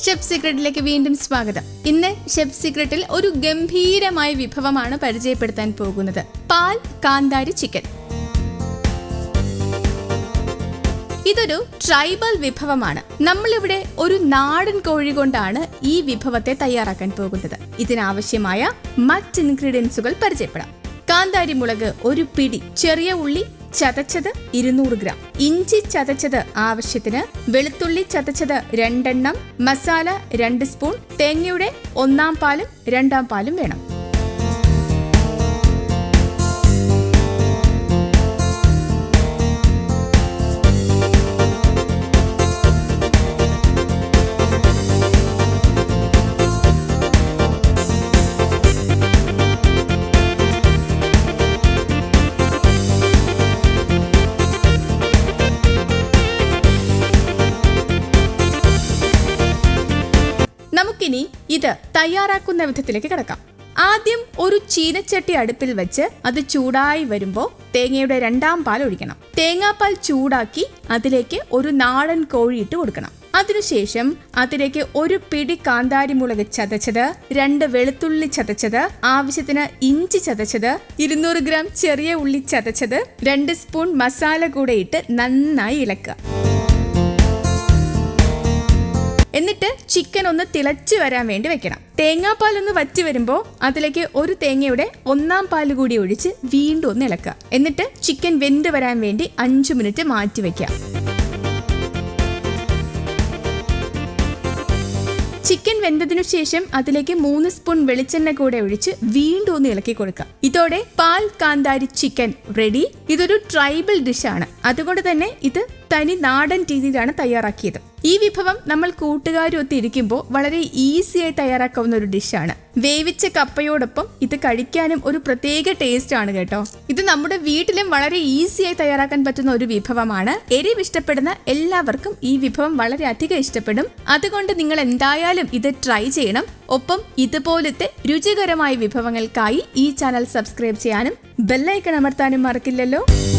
chef സീക്രട്ടിലേക്ക് വീണ്ടും സ്വാഗതം ഇന്ന് ഷെഫ് സീക്രട്ടിൽ ഒരു ഗംഭീരമായ വിഭവമാണ് പരിചയപ്പെടുത്താൻ പോകുന്നത് പാൽ കാന്താരി ചിക്കൻ ഇതൊരു ട്രൈബൽ വിഭവമാണ് നമ്മളിവിടെ ഒരു നാടൻ കോഴി കൊണ്ടാണ് ഈ വിഭവത്തെ തയ്യാറാക്കാൻ പോകുന്നത് ഇതിനാവശ്യമായ മറ്റ് ഇൻഗ്രീഡിയൻസുകൾ പരിചയപ്പെടാം കാന്താരി മുളക് ഒരു പിടി ചെറിയ ഉള്ളി ചതച്ചത് ഇരുന്നൂറ് ഗ്രാം ഇഞ്ചി ചതച്ചത് ആവശ്യത്തിന് വെളുത്തുള്ളി ചതച്ചത് രണ്ടെണ്ണം മസാല രണ്ട് സ്പൂൺ തേങ്ങയുടെ ഒന്നാം പാലും രണ്ടാം പാലും വേണം നമുക്കിനി ഇത് തയ്യാറാക്കുന്ന വിധത്തിലേക്ക് കിടക്കാം ആദ്യം ഒരു ചീനച്ചട്ടി അടുപ്പിൽ വെച്ച് അത് ചൂടായി വരുമ്പോൾ തേങ്ങയുടെ രണ്ടാം പാൽ ഒഴിക്കണം തേങ്ങാപ്പാൽ ചൂടാക്കി അതിലേക്ക് ഒരു നാടൻ കോഴി ഇട്ട് കൊടുക്കണം അതിനുശേഷം അതിലേക്ക് ഒരു പിടി കാന്താരി മുളക് ചതച്ചത് രണ്ട് വെളുത്തുള്ളി ചതച്ചത് ആവശ്യത്തിന് ഇഞ്ചി ചതച്ചത് ഇരുന്നൂറ് ഗ്രാം ചെറിയ ഉള്ളി ചതച്ചത് രണ്ട് സ്പൂൺ മസാല കൂടെ ഇട്ട് നന്നായി ഇളക്കുക എന്നിട്ട് ചിക്കൻ ഒന്ന് തിളച്ചു വരാൻ വേണ്ടി വെക്കണം തേങ്ങാപ്പാൽ ഒന്ന് വറ്റി വരുമ്പോൾ അതിലേക്ക് ഒരു തേങ്ങയുടെ ഒന്നാം പാല് കൂടി ഒഴിച്ച് വീണ്ടും ഒന്ന് ഇളക്കുക എന്നിട്ട് ചിക്കൻ വെന്ത് വരാൻ വേണ്ടി അഞ്ചു മിനിറ്റ് മാറ്റി വെക്കുക ചിക്കൻ വെന്തതിനു ശേഷം അതിലേക്ക് മൂന്ന് സ്പൂൺ വെളിച്ചെണ്ണ കൂടെ ഒഴിച്ച് വീണ്ടും ഒന്ന് ഇളക്കി കൊടുക്കുക ഇതോടെ പാൽ കാന്താരി ചിക്കൻ റെഡി ഇതൊരു ട്രൈബൽ ഡിഷാണ് അതുകൊണ്ട് തന്നെ ഇത് തനി നാടൻ രീതിയിലാണ് തയ്യാറാക്കിയത് ഈ വിഭവം നമ്മൾ കൂട്ടുകാരൊത്ത് ഇരിക്കുമ്പോൾ വളരെ ഈസിയായി തയ്യാറാക്കാവുന്ന ഒരു ഡിഷാണ് വേവിച്ച കപ്പയോടൊപ്പം ഇത് കഴിക്കാനും ഒരു പ്രത്യേക ടേസ്റ്റ് ആണ് കേട്ടോ ഇത് നമ്മുടെ വീട്ടിലും വളരെ ഈസിയായി തയ്യാറാക്കാൻ പറ്റുന്ന ഒരു വിഭവമാണ് എരിവ് ഇഷ്ടപ്പെടുന്ന എല്ലാവർക്കും ഈ വിഭവം വളരെ അധികം ഇഷ്ടപ്പെടും അതുകൊണ്ട് നിങ്ങൾ എന്തായാലും ഇത് ട്രൈ ചെയ്യണം ഒപ്പം ഇതുപോലത്തെ രുചികരമായ വിഭവങ്ങൾക്കായി ഈ ചാനൽ സബ്സ്ക്രൈബ് ചെയ്യാനും ബെല്ലൈക്കൺ അമർത്താനും മറക്കില്ലല്ലോ